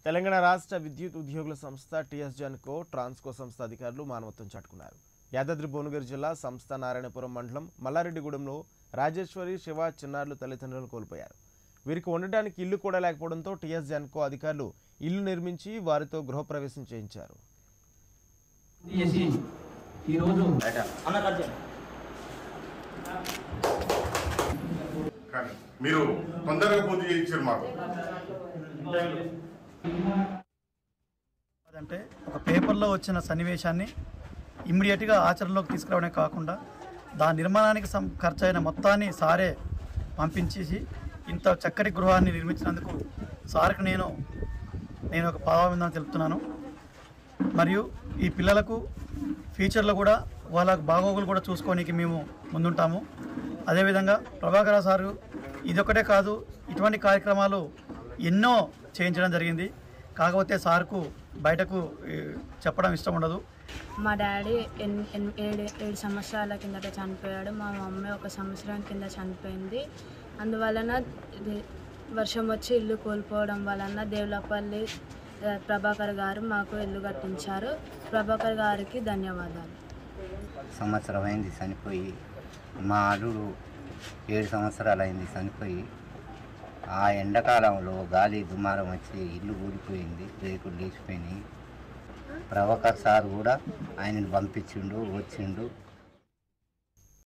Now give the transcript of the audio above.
తెలంగాణ రాష్ట్ర విద్యుత్ ఉద్యోగుల సంస్థ టీఎస్ జన్కో ట్రాన్స్కో సంస్థ అధికారులు మానవత్వం చాటుకున్నారు యాదాద్రి భువనగిరి జిల్లా సంస్థ నారాయణపురం మండలం మల్లారెడ్డిగూడెంలో రాజేశ్వరి శివ చిన్నారులు తల్లిదండ్రులను కోల్పోయారు వీరికి ఉండటానికి ఇల్లు కూడా లేకపోవడంతో టీఎస్ జన్కో అధికారులు ఇల్లు నిర్మించి వారితో గృహప్రవేశం చేయించారు చేసి ఈరోజు కానీ మీరు తొందరగా పూర్తి చేయించారు మాకు అంటే ఒక పేపర్లో వచ్చిన సన్నివేశాన్ని ఇమ్మీడియట్గా ఆచరణలోకి తీసుకురావడమే కాకుండా దాని నిర్మాణానికి సం ఖర్చు అయిన మొత్తాన్ని సారే పంపించేసి ఇంత చక్కటి గృహాన్ని నిర్మించినందుకు సార్కి నేను నేను ఒక పాదాభిందం తెలుపుతున్నాను మరియు ఈ పిల్లలకు ఫ్యూచర్లో కూడా వాళ్ళ బాగోగులు కూడా చూసుకోనికి మేము ముందుంటాము అదేవిధంగా ప్రభాకర సారు ఇదొకటే కాదు ఇటువంటి కార్యక్రమాలు ఎన్నో చేయించడం జరిగింది కాకపోతే సార్కు బయటకు ఏ, చెప్పడం ఇష్టం ఉండదు మా డాడీ ఎన్ ఎన్ ఏడు ఏడు సంవత్సరాల కిందట చనిపోయాడు మా మమ్మీ ఒక సంవత్సరం కింద చనిపోయింది అందువలన ఇది వర్షం వచ్చి ఇల్లు కోల్పోవడం వలన దేవులపల్లి ఆ, ప్రభాకర్ గారు మాకు ఇల్లు కట్టించారు ప్రభాకర్ గారికి ధన్యవాదాలు సంవత్సరం అయింది చనిపోయి మా అల్లుడు ఏడు సంవత్సరాలు అయింది చనిపోయి ఆ ఎండాకాలంలో గాలి దుమారం వచ్చి ఇల్లు ఊడిపోయింది రేకులు లేచిపోయినాయి ప్రభాకర్ సార్ కూడా ఆయనను పంపించిండు వచ్చిండు